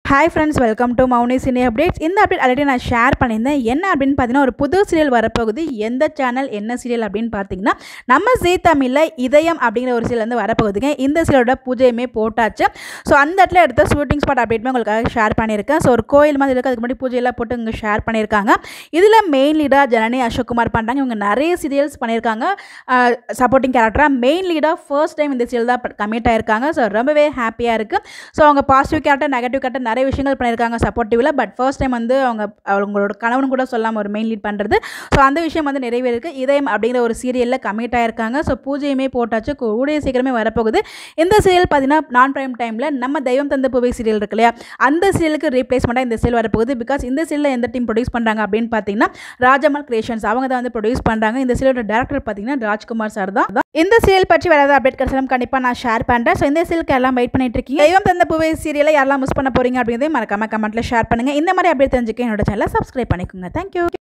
hi friends welcome to Mouni cine updates இந்த update already நான் share பண்ணியிருந்தேன் என்ன அப்படின்னு பார்த்தீங்கன்னா ஒரு புது சீரியல் வரப்போகுது எந்த சேனல் என்ன சீரியல் அப்படின்னு பார்த்தீங்கன்னா நம்ம ஜீ தமிழில் இதயம் அப்படிங்கிற ஒரு சீரியல் வந்து வரப்போகுதுங்க இந்த சீரியலோட பூஜையுமே போட்டாச்சு ஸோ அந்த இடத்துல எடுத்த ஷூட்டிங் ஸ்பாட் அப்டேட்மே உங்களுக்காக ஷேர் பண்ணியிருக்கேன் ஸோ ஒரு கோயில் மாதிரி இருக்குது அதுக்கு முன்னாடி பூஜையெல்லாம் போட்டு இங்கே ஷேர் பண்ணியிருக்காங்க இதில் மெயின் லீடாக ஜனனி அசோக்குமார் பண்ணுறாங்க இவங்க நிறைய சீரியல்ஸ் பண்ணியிருக்காங்க சப்போர்ட்டிங் கேரக்டராக மெயின் லீடாக ஃபர்ஸ்ட் டைம் இந்த சீரியல் தான் கமிட் ஆயிருக்காங்க ஸோ ரொம்பவே ஹாப்பியாக இருக்குது ஸோ அவங்க பாசிட்டிவ் கேரக்டர் நெகட்டிவ் கேரக்டர் நிறைய விஷயங்கள் பண்ணியிருக்காங்க சப்போர்ட்டிவில் பட் ஃபர்ஸ்ட் டைம் வந்து அவங்க அவங்களோட கணவன் கூட சொல்லாமல் ஒரு மெயின் லீட் பண்ணுறது ஸோ அந்த விஷயம் வந்து நிறைவேறிருக்கு இதயம் அப்படிங்கிற ஒரு சீரியலில் கமிட் ஆயிருக்காங்க ஸோ பூஜையுமே போட்டாச்சு கூடிய சீக்கிரமே வரப்போகுது இந்த சீரியல் பார்த்தீங்கன்னா நான் ப்ரைம் டைமில் நம்ம தெய்வம் தந்த பூவை சீரியல் இருக்கு இல்லையா அந்த சீரியலுக்கு ரீப்ளேஸ்மெண்ட்டாக இந்த சீரியல் வரப்போகுது பிகாஸ் இந்த சீரியலில் எந்த டீம் ப்ரொடியூஸ் பண்ணுறாங்க அப்படின்னு பார்த்தீங்கன்னா ராஜமல் கிரியேஷன்ஸ் அவங்க தான் வந்து ப்ரொடியூஸ் பண்ணுறாங்க இந்த சீரியலோட டேரக்டர் பார்த்தீங்கன்னா ராஜ்குமார் சார் தான் இந்த சீரியல் பற்றி வராத அப்டேட் கிடைச்சாலும் கண்டிப்பாக நான் ஷேர் பண்ணுறேன் ஸோ இந்த சீரியலுக்கு எல்லாம் வெயிட் பண்ணிட்டு இருக்கீங்க தெய்வம் தந்த பூவை சீரியலை யாரெல்லாம் மிஸ் பண்ண போறீங்க அப்படிங்கிறதே மறக்காம கமெண்ட்டில் ஷேர் பண்ணுங்கள் இந்த மாதிரி அப்டேட் தெரிஞ்சுக்க என்னோட சேனலை சப்ஸ்கிரைப் பண்ணிக்கோங்க தேங்க்யூ